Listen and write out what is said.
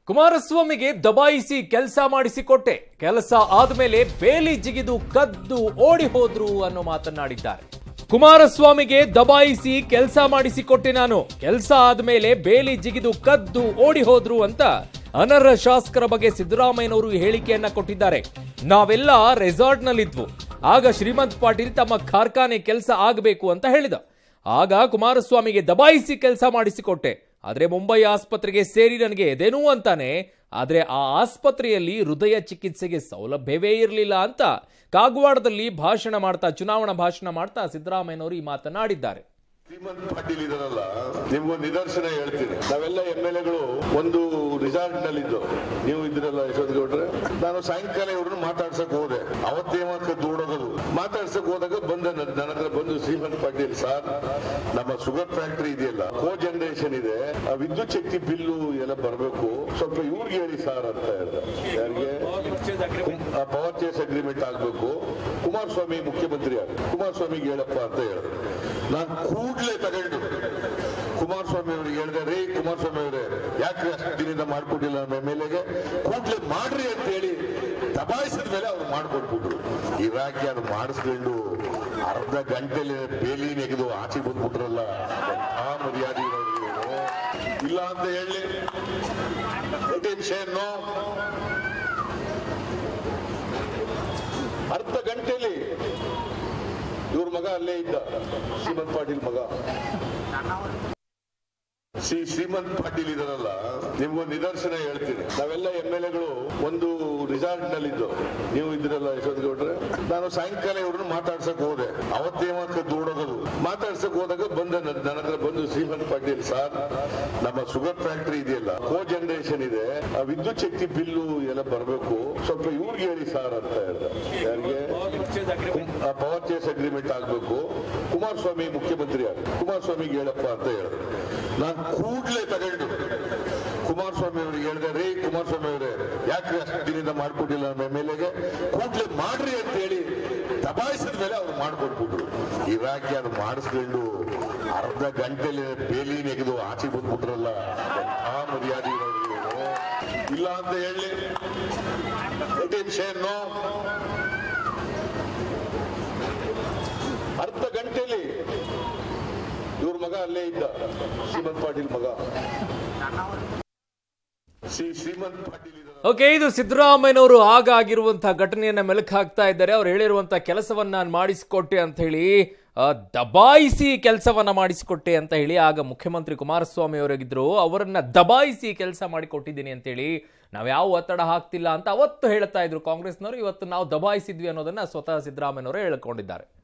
ಕುಮಾರಸ್ವಾಮಿಗೆ ದಬಾಯಿಸಿ ಕೆಲಸ ಮಾಡಿಸಿಕೊಟ್ಟೆ ಕೆಲಸ ಆದ್ಮೇಲೆ ಬೇಲಿ ಜಿಗಿದು ಕದ್ದು ಓಡಿ ಹೋದ್ರು ಅನ್ನೋ ಮಾತನಾಡಿದ್ದಾರೆ ಕುಮಾರಸ್ವಾಮಿಗೆ ದಬಾಯಿಸಿ ಕೆಲಸ ಮಾಡಿಸಿಕೊಟ್ಟೆ ನಾನು ಕೆಲಸ ಆದ್ಮೇಲೆ ಬೇಲಿ ಜಿಗಿದು ಕದ್ದು ಓಡಿ ಹೋದ್ರು ಅಂತ ಅನರ್ಹ ಶಾಸಕರ ಬಗ್ಗೆ ಸಿದ್ದರಾಮಯ್ಯನವರು ಹೇಳಿಕೆಯನ್ನ ಕೊಟ್ಟಿದ್ದಾರೆ ನಾವೆಲ್ಲ ರೆಸಾರ್ಟ್ನಲ್ಲಿದ್ವು ಆಗ ಶ್ರೀಮಂತ್ ಪಾಟೀಲ್ ತಮ್ಮ ಕಾರ್ಖಾನೆ ಕೆಲಸ ಆಗಬೇಕು ಅಂತ ಹೇಳಿದ ಆಗ ಕುಮಾರಸ್ವಾಮಿಗೆ ದಬಾಯಿಸಿ ಕೆಲಸ ಮಾಡಿಸಿಕೊಟ್ಟೆ ಆದ್ರೆ ಮುಂಬೈ ಆಸ್ಪತ್ರೆಗೆ ಸೇರಿ ನನಗೆ ಎದೇನೂ ಅಂತಾನೆ ಆದ್ರೆ ಆ ಆಸ್ಪತ್ರೆಯಲ್ಲಿ ಹೃದಯ ಚಿಕಿತ್ಸೆಗೆ ಸೌಲಭ್ಯವೇ ಇರಲಿಲ್ಲ ಅಂತ ಕಾಗವಾಡದಲ್ಲಿ ಭಾಷಣ ಮಾಡ್ತಾ ಚುನಾವಣಾ ಭಾಷಣ ಮಾಡ್ತಾ ಸಿದ್ದರಾಮಯ್ಯನವರು ಈ ಮಾತನಾಡಿದ್ದಾರೆ ಶ್ರೀಮಂತ್ ಪಾಟೀಲ್ ಇದಾರಲ್ಲ ನಿಮ್ಗೊಂದು ನಿದರ್ಶನ ಹೇಳ್ತೀನಿ ನಾವೆಲ್ಲ ಎಂ ಎಲ್ ಎಗಳು ಒಂದು ರಿಸಾರ್ಟ್ ನಲ್ಲಿದ್ದು ನೀವು ಇದ್ರಲ್ಲ ಯಶವಂತ ಗೌಡ್ರೆ ನಾನು ಸಾಯಂಕಾಲ ಇವ್ರನ್ನ ಮಾತಾಡ್ಸಕ್ ಹೋದೆ ಅವತ್ತೇ ಮಾತ್ರ ದೂಡೋದು ಮಾತಾಡ್ಸಕ್ ಹೋದಾಗ ಬಂದ ನನ್ನ ನನ್ನ ಹತ್ರ ಬಂದು ಶ್ರೀಮಂತ್ ಪಾಟೀಲ್ ಸರ್ ನಮ್ಮ ಶುಗರ್ ಫ್ಯಾಕ್ಟರಿ ಇದೆಯಲ್ಲ ಕೋ ಜನರೇಷನ್ ಇದೆ ಆ ವಿದ್ಯುತ್ ಶಕ್ತಿ ಬಿಲ್ಲು ಎಲ್ಲ ಬರಬೇಕು ಸ್ವಲ್ಪ ಇವ್ರಿಗೆ ಹೇಳಿ ಸರ್ ಅಂತ ಹೇಳ್ದ ಯಾರಿಗೆ ಪವರ್ ಚೇಸ್ ಅಗ್ರಿಮೆಂಟ್ ಆಗ್ಬೇಕು ಕುಮಾರಸ್ವಾಮಿ ಮುಖ್ಯಮಂತ್ರಿ ಆಗ ಕುಮಾರಸ್ವಾಮಿಗೆ ಹೇಳಪ್ಪ ಅಂತ ಹೇಳಿದ್ರು ನಾನು ಕೂಡ್ಲೆ ತಗೊಂಡು ಕುಮಾರಸ್ವಾಮಿ ಅವರಿಗೆ ಹೇಳಿದೆ ರೀ ಕುಮಾರಸ್ವಾಮಿ ಅವರೇ ಯಾಕೆ ಅಷ್ಟು ದಿನದಿಂದ ಮಾಡ್ಕೊಟ್ಟಿಲ್ಲ ನಮ್ಮ ಎಮ್ ಎಲ್ ಎಗೆ ಕೂಡ್ಲೆ ಮಾಡ್ರಿ ಅಂತ ಹೇಳಿ ದಬಾಯಿಸಿದ ಮೇಲೆ ಅವ್ರು ಮಾಡ್ಕೊಟ್ಬಿಟ್ರು ಇರಾಕಿ ಅದು ಮಾಡಿಸ್ಕೊಂಡು ಅರ್ಧ ಗಂಟೆಲಿ ಬೇಲಿ ನೆಗೆದು ಆಚೆ ಬಂದ್ಬಿಟ್ರಲ್ಲ ಆ ಮರ್ಯಾದೆ ಇರೋರು ಇವ್ರು. ಇಲ್ಲ ಅಂತ ಹೇಳಿ ಟೆನ್ಷನ್ ಅರ್ಧ ಗಂಟೆಲಿ ಇವ್ರ ಮಗ ಅಲ್ಲೇ ಇದ್ದ ಶ್ರೀಮಂತ್ ಪಾಟೀಲ್ ಮಗ ಶ್ರೀ ಶ್ರೀಮಂತ್ ಪಾಟೀಲ್ ಇದಾರಲ್ಲ ನಿಮ್ಗೊಂದು ನಿದರ್ಶನ ಹೇಳ್ತೀನಿ ನಾವೆಲ್ಲ ಎಂ ಎಲ್ ಎಗಳು ಒಂದು ರಿಸಾರ್ಟ್ ನಲ್ಲಿದ್ದು ನೀವು ಇದ್ರಲ್ಲ ಯಶವಂತ ಗೌಡ್ರೆ ನಾನು ಸಾಯಂಕಾಲ ಇವ್ರನ್ನ ಮಾತಾಡ್ಸಕ್ ಹೋದೆ ಅವತ್ತೇ ಮಾತ್ರ ದೂಡೋದು ಮಾತಾಡ್ಸಕ್ ಹೋದಾಗ ಬಂದ ನನ್ನ ನನ್ನ ಹತ್ರ ಬಂದು ಶ್ರೀಮಂತ್ ಪಾಟೀಲ್ ಸರ್ ನಮ್ಮ ಶುಗರ್ ಫ್ಯಾಕ್ಟರಿ ಇದೆಯಲ್ಲ ಕೋ ಜನರೇಷನ್ ಇದೆ ಆ ವಿದ್ಯುತ್ ಶಕ್ತಿ ಬಿಲ್ಲು ಎಲ್ಲ ಬರಬೇಕು ಸ್ವಲ್ಪ ಇವ್ರಿಗೆ ಹೇಳಿ ಸರ್ ಅಂತ ಹೇಳ್ದ ಯಾರಿಗೆ ಪವರ್ ಚೇಸ್ ಅಗ್ರಿಮೆಂಟ್ ಆಗ್ಬೇಕು ಕುಮಾರಸ್ವಾಮಿ ಮುಖ್ಯಮಂತ್ರಿ ಆಗ ಕುಮಾರಸ್ವಾಮಿಗೆ ಹೇಳಪ್ಪ ಅಂತ ಹೇಳಿದ್ರು ನಾನು ಕೂಡ್ಲೆ ತಗೊಂಡು ಕುಮಾರಸ್ವಾಮಿ ಅವರಿಗೆ ಹೇಳಿದೆ ರೀ ಕುಮಾರಸ್ವಾಮಿ ಅವರೇ ಯಾಕೆ ಅಷ್ಟು ದಿನದಿಂದ ಮಾಡ್ಕೊಟ್ಟಿಲ್ಲ ನಮ್ಮ ಎಮ್ ಎಲ್ ಎಗೆ ಕೂಡ್ಲೆ ಮಾಡ್ರಿ ಅಂತ ಹೇಳಿ ದಬಾಯಿಸಿದ ಮೇಲೆ ಅವ್ರು ಮಾಡ್ಕೊಟ್ಬಿಟ್ರು ಇರಾಕಿ ಅದು ಮಾಡಿಸ್ಕೊಂಡು ಅರ್ಧ ಗಂಟೆಲಿ ಬೇಲಿ ನೆಗೆದು ಆಚೆ ಬಂದ್ಬಿಟ್ರಲ್ಲ ಆ ಮರ್ಯಾದೆ ಇರೋರು ಇವ್ರು. ಇಲ್ಲ ಅಂತ ಹೇಳಿ ಟೆನ್ಷನ್ ಅರ್ಧ ಗಂಟೆಲಿ ಇವ್ರ ಮಗ ಅಲ್ಲೇ ಇದ್ದ ಶ್ರೀಮಂತ್ ಪಾಟೀಲ್ ಮಗ ಶ್ರೀ ಶ್ರೀಮಂತ್ ಪಾಟೀಲ್ ಇದಾರಲ್ಲ, ಓಕೆ ಇದು ಸಿದ್ದರಾಮಯ್ಯನವರು ಆಗ ಆಗಿರುವಂತಹ ಘಟನೆಯನ್ನ ಮೆಲುಕು ಹಾಕ್ತಾ ಇದ್ದಾರೆ ಅವ್ರು ಹೇಳಿರುವಂತಹ ಕೆಲಸವನ್ನ ನಾನು ಮಾಡಿಸಿಕೊಟ್ಟೆ ಅಂತ ಹೇಳಿ ಆ, ದಬಾಯಿಸಿ ಕೆಲಸವನ್ನ ಮಾಡಿಸಿಕೊಟ್ಟೆ ಅಂತ ಹೇಳಿ ಆಗ ಮುಖ್ಯಮಂತ್ರಿ ಕುಮಾರಸ್ವಾಮಿ ಅವರಾಗಿದ್ರು ಅವರನ್ನ ದಬಾಯಿಸಿ ಕೆಲಸ ಮಾಡಿಕೊಟ್ಟಿದ್ದೀನಿ ಅಂತೇಳಿ ನಾವು ಯಾವ ಒತ್ತಡ ಹಾಕ್ತಿಲ್ಲ ಅಂತ ಅವತ್ತು ಹೇಳ್ತಾ ಇದ್ರು ಕಾಂಗ್ರೆಸ್ನವರು ಇವತ್ತು ನಾವು ದಬಾಯಿಸಿದ್ವಿ ಅನ್ನೋದನ್ನ ಸ್ವತಃ ಸಿದ್ದರಾಮಯ್ಯನವರು ಹೇಳ್ಕೊಂಡಿದ್ದಾರೆ